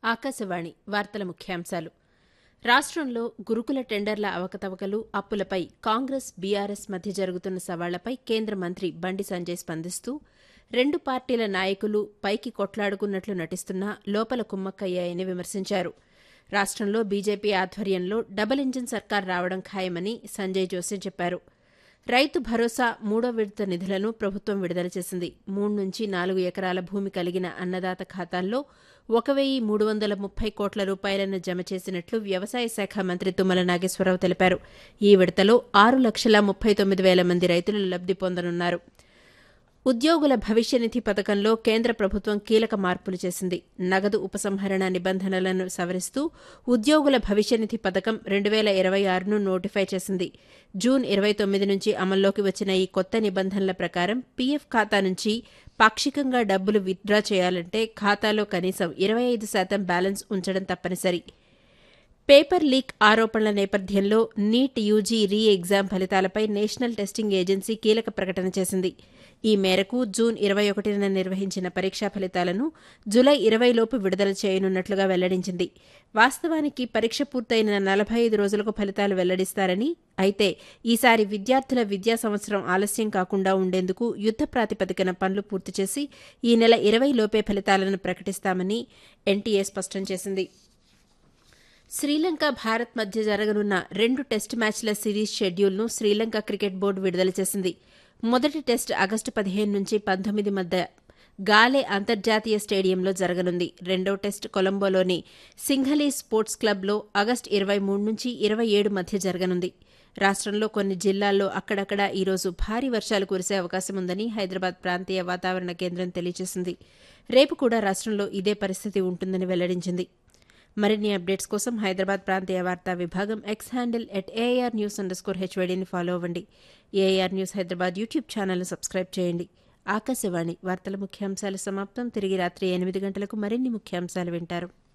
ఆకాశవాణి వార్తల ముఖ్యాంశాలు రాష్ట్రంలో గురుకుల టెండర్ల అవకతవకలు అప్పులపై కాంగ్రెస్ బీఆర్ఎస్ మధ్య జరుగుతున్న సవాళ్లపై కేంద్ర మంత్రి బండి సంజయ్ స్పందిస్తూ రెండు పార్టీల నాయకులు పైకి కొట్లాడుకున్నట్లు నటిస్తున్నా లోపల కుమ్మక్కయ్యాయని విమర్శించారు రాష్ట్రంలో బీజేపీ ఆధ్వర్యంలో డబుల్ ఇంజిన్ సర్కార్ రావడం ఖాయమని సంజయ్ జోసెఫ్ చెప్పారు రైతు భరోసా మూడో విడత నిధులను ప్రభుత్వం విడుదల చేసింది మూడు నుంచి నాలుగు ఎకరాల భూమి కలిగిన అన్నదాత ఖాతాల్లో ఒక వెయ్యి మూడు వందల ముప్పై కోట్ల రూపాయలను జమ చేసినట్లు వ్యవసాయ శాఖ మంత్రి తుమ్మల నాగేశ్వరరావు తెలిపారు ఈ విడతలో ఆరు లక్షల ముప్పై తొమ్మిది వేల మంది రైతులు లబ్ది పొందనున్నారు ఉద్యోగుల భవిష్య నిధి పథకంలో కేంద్ర ప్రభుత్వం కీలక మార్పులు చేసింది నగదు ఉపసంహరణ నిబంధనలను సవరిస్తూ ఉద్యోగుల భవిష్య నిధి పథకం రెండు వేల ఇరవై ఆరును నోటిఫై చేసింది జూన్ ఇరవై తొమ్మిది నుంచి అమల్లోకి వచ్చిన ఈ కొత్త నిబంధనల ప్రకారం పీఎఫ్ ఖాతా నుంచి పాక్షికంగా డబ్బులు విత్డ్రా చేయాలంటే ఖాతాలో కనీసం ఇరవై ఐదు శాతం బ్యాలెన్స్ ఉంచడం తప్పనిసరి పేపర్ లీక్ ఆరోపణల నేపథ్యంలో నీట్ యూజీ రీ ఎగ్జామ్ ఫలితాలపై నేషనల్ టెస్టింగ్ ఏజెన్సీ కీలక ప్రకటన చేసింది ఈ మేరకు జూన్ ఇరవై ఒకటిన నిర్వహించిన పరీక్షా ఫలితాలను జులై ఇరవైలోపు విడుదల చేయనున్నట్లుగా వెల్లడించింది వాస్తవానికి పరీక్ష పూర్తయిన నలభై ఐదు రోజులకు ఫలితాలు వెల్లడిస్తారని అయితే ఈసారి విద్యార్థుల విద్యా సంవత్సరం ఆలస్యం కాకుండా ఉండేందుకు యుద్ద ప్రాతిపదికన పనులు పూర్తి చేసి ఈ నెల ఇరవై లోపే ఫలితాలను ప్రకటిస్తామని ఎన్టీఏ స్పష్టం చేసింది శ్రీలంక భారత్ మధ్య జరగనున్న రెండు టెస్టు మ్యాచ్ల సిరీస్ షెడ్యూల్ను శ్రీలంక క్రికెట్ బోర్డు విడుదల చేసింది మొదటి టెస్ట్ ఆగస్టు పదిహేను నుంచి పంతొమ్మిది మధ్య గాలే అంతర్జాతీయ స్టేడియంలో జరగనుంది రెండో టెస్ట్ కొలంబోలోని సింఘలీ స్పోర్ట్స్ క్లబ్లో ఆగస్టు ఇరవై మూడు నుంచి ఇరవై ఏడు మధ్య జరగనుంది రాష్ట్రంలో కొన్ని జిల్లాల్లో అక్కడక్కడ ఈరోజు భారీ వర్షాలు కురిసే అవకాశం ఉందని హైదరాబాద్ ప్రాంతీయ వాతావరణ కేంద్రం తెలియజేసింది రేపు కూడా రాష్ట్రంలో ఇదే పరిస్థితి ఉంటుందని వెల్లడించింది మరిన్ని అప్డేట్స్ కోసం హైదరాబాద్ ప్రాంతీయ వార్తా విభాగం X handle at AR news under score హెచ్వైడీని ఫాలో అవ్వండి ఏఆర్ న్యూస్ హైదరాబాద్ యూట్యూబ్ ఛానల్ను సబ్స్క్రైబ్ చేయండి ఆకాశవాణి వార్తల ముఖ్యాంశాలు సమాప్తం తిరిగి రాత్రి ఎనిమిది గంటలకు మరిన్ని ముఖ్యాంశాలు వింటారు